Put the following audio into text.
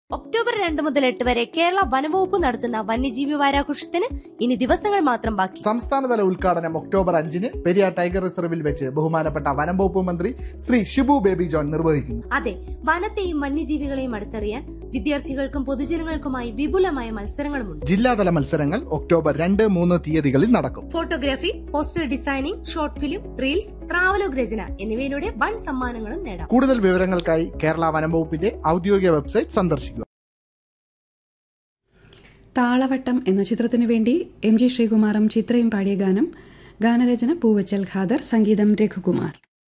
October രണ്ട് മുതൽ എട്ട് വരെ കേരള വനവകുപ്പ് നടത്തുന്ന വന്യജീവി വാരാഘോഷത്തിന് ഇനി ദിവസങ്ങൾ മാത്രം ബാക്കി സംസ്ഥാനതല ഉദ്ഘാടനം ഒക്ടോബർ അഞ്ചിന് പെരിയാർ ടൈഗർ റിസർവിൽ വെച്ച് ബഹുമാനപ്പെട്ട വനം വകുപ്പ് മന്ത്രി ശ്രീ ഷിബു ബേബി ജോൺ നിർവഹിക്കുന്നു അതെ വനത്തെയും വന്യജീവികളെയും അടുത്തറിയാൻ വിദ്യാർത്ഥികൾക്കും പൊതുജനങ്ങൾക്കുമായി വിപുലമായ മത്സരങ്ങളുമുണ്ട് ജില്ലാതല മത്സരങ്ങൾ ഒക്ടോബർ രണ്ട് മൂന്ന് തീയതികളിൽ നടക്കും photography poster designing short film reels travelogue രചന എന്നിവയിലൂടെ വൻ സമ്മാനങ്ങളും നേടാം കൂടുതൽ വിവരങ്ങൾക്കായി കേരള വനം വകുപ്പിന്റെ ഔദ്യോഗിക വെബ്സൈറ്റ് സന്ദർശിക്കുക താളവട്ടം എന്ന ചിത്രത്തിനു വേണ്ടി എം ജി ശ്രീകുമാറും ചിത്രയും പാടിയ ഗാനം ഗാനരചന പൂവച്ചൽ ഖാദർ സംഗീതം രഘുകുമാർ